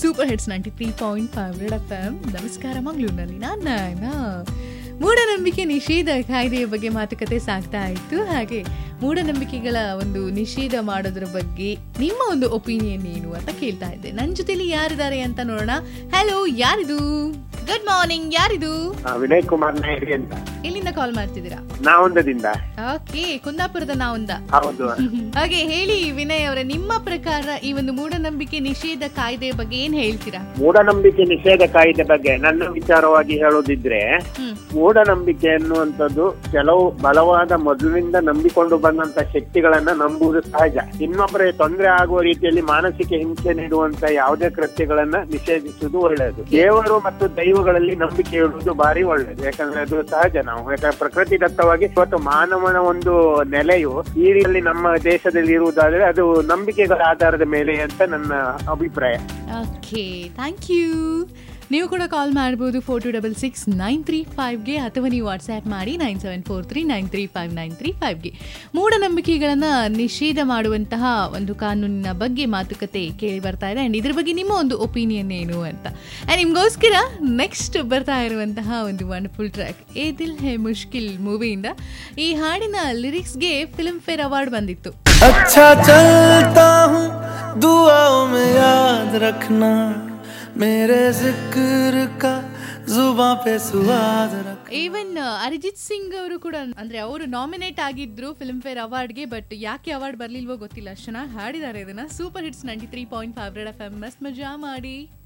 super hits ninety three point five red F M ನಮಸ್ಕಾರ ಮಂಗಳೂರಿನಲ್ಲಿ ನಾನು ಮೂಢನಂಬಿಕೆ ನಿಷೇಧ ಕಾಯ್ದೆಯ ಬಗ್ಗೆ ಮಾತುಕತೆ ಸಾಗ್ತಾ ಇತ್ತು ಹಾಗೆ ಮೂಢನಂಬಿಕೆಗಳ ಒಂದು ನಿಷೇಧ ಮಾಡೋದ್ರ ಬಗ್ಗೆ ನಿಮ್ಮ ಒಂದು ಒಪಿನಿಯನ್ ಏನು ಅಂತ ಕೇಳ್ತಾ ಇದ್ದೆ ನನ್ನ ಜೊತೆಲಿ ಯಾರಿದ್ದಾರೆ ಅಂತ ನೋಡೋಣ ಹಲೋ ಯಾರಿದು ಗುಡ್ ಮಾರ್ನಿಂಗ್ ಯಾರಿದು ಆ, ವಿನಯ್ ಕುಮಾರ್ ನಾಯರಿ ಅಂತ ಎಲ್ಲಿಂದ ಕಾಲ್ ಮಾಡ್ತಿದ್ದೀರಾ ನಾವೊಂದದಿಂದ ಓಕೆ ಕುಂದಾಪುರದ ನಾವೊಂದ ಹೌದು ಹಾಗೆ ಹೇಳಿ ವಿನಯ್ ಅವರೇ ನಿಮ್ಮ ಪ್ರಕಾರ ಈ ಒಂದು ಮೂಢನಂಬಿಕೆ ನಿಷೇಧ ಕಾಯ್ದೆ ಬಗ್ಗೆ ಏನ್ ಹೇಳ್ತೀರಾ ಮೂಢನಂಬಿಕೆ ನಿಷೇಧ ಕಾಯ್ದೆ ಬಗ್ಗೆ ನನ್ನ ವಿಚಾರವಾಗಿ ಹೇಳೋದಿದ್ರೆ ಹ್ಮ್ ಮೂಢನಂಬಿಕೆ ಎನ್ನುವಂಥದ್ದು ಕೆಲವು ಬಲವಾದ ಮೊದಲಿನಿಂದ ನಂಬಿಕೊಂಡು ಬಂದಂತ ಶಕ್ತಿಗಳನ್ನ ನಂಬುವುದು ಸಹಜ ಇನ್ನೊಬ್ಬರ ತೊಂದರೆ ಆಗುವ ರೀತಿಯಲ್ಲಿ ಮಾನಸಿಕ ಹಿಂಸೆ ನೀಡುವಂತ ಯಾವುದೇ ಕೃತ್ಯಗಳನ್ನ ನಿಷೇಧಿಸುವುದು ಒಳ್ಳೆಯದು ದೇವರು ಮತ್ತು ದೈವಗಳಲ್ಲಿ ನಂಬಿಕೆ ಇಡುವುದು ಭಾರಿ ಒಳ್ಳೆಯದು ಯಾಕಂದ್ರೆ ಅದು ಸಹಜ ನಾವು ಯಾಕಂದ್ರೆ ಪ್ರಕೃತಿ ದತ್ತವಾಗಿ ಇವತ್ತು ಮಾನವನ ಒಂದು ನೆಲೆಯು ಈ ರೀತಿಯಲ್ಲಿ ನಮ್ಮ ದೇಶದಲ್ಲಿ ಇರುವುದಾದ್ರೆ ಅದು ನಂಬಿಕೆಗಳ ಆಧಾರದ ಮೇಲೆ ಅಂತ ನನ್ನ ಅಭಿಪ್ರಾಯ ಓಕೆ ಥ್ಯಾಂಕ್ ಯು ನೀವು ಕೂಡ ಕಾಲ್ ಮಾಡ್ಬೋದು four two double six nine three ಫೈವ್ಗೆ ಅಥವಾ ನೀವು ವಾಟ್ಸ್ಆ್ಯಪ್ ಮಾಡಿ nine seven four three nine three five nine three ಫೈವ್ಗೆ ಮೂಢನಂಬಿಕೆಗಳನ್ನು ನಿಷೇಧ ಮಾಡುವಂತಹ ಒಂದು ಕಾನೂನಿನ ಬಗ್ಗೆ ಮಾತುಕತೆ ಕೇಳಿ ಬರ್ತಾ ಇದೆ ಆ್ಯಂಡ್ ಇದ್ರ ಬಗ್ಗೆ ನಿಮ್ಮ ಒಂದು ಒಪಿನಿಯನ್ ಏನು ಅಂತ ಆ್ಯಂಡ್ ನಿಮಗೋಸ್ಕರ ನೆಕ್ಸ್ಟ್ ಬರ್ತಾ ಇರುವಂತಹ ಒಂದು ವಂಡರ್ಫುಲ್ ಟ್ರ್ಯಾಕ್ ಏ ದಿಲ್ ಹೇ ಮುಷ್ಕಿಲ್ ಮೂವಿಯಿಂದ ಈ ಹಾಡಿನ ಲಿರಿಕ್ಸ್ಗೆ ಫಿಲ್ಮ್ ಫೇರ್ ಅವಾರ್ಡ್ ಬಂದಿತ್ತು अच्छा चलता हूँ दुआओं में याद रखना मेरे जिक्र का जुबा पे सुहाद रख ಈವನ್ ಅರಿಜಿತ್ ಸಿಂಗ್ ಅವರು ಕೂಡ ಅಂದ್ರೆ ಅವರು ನಾಮಿನೇಟ್ ಆಗಿದ್ರು ಫಿಲ್ಮ್ ಫೇರ್ ಅವಾರ್ಡ್ಗೆ ಬಟ್ ಯಾಕೆ ಅವಾರ್ಡ್ ಬರ್ಲಿಲ್ವೋ ಗೊತ್ತಿಲ್ಲ ಅಷ್ಟು ಚೆನ್ನಾಗಿ ಹಾಡಿದ್ದಾರೆ ಇದನ್ನ super hits ninety three point five red F M ಮಸ್ತ್ ಮಜಾ ಮಾಡಿ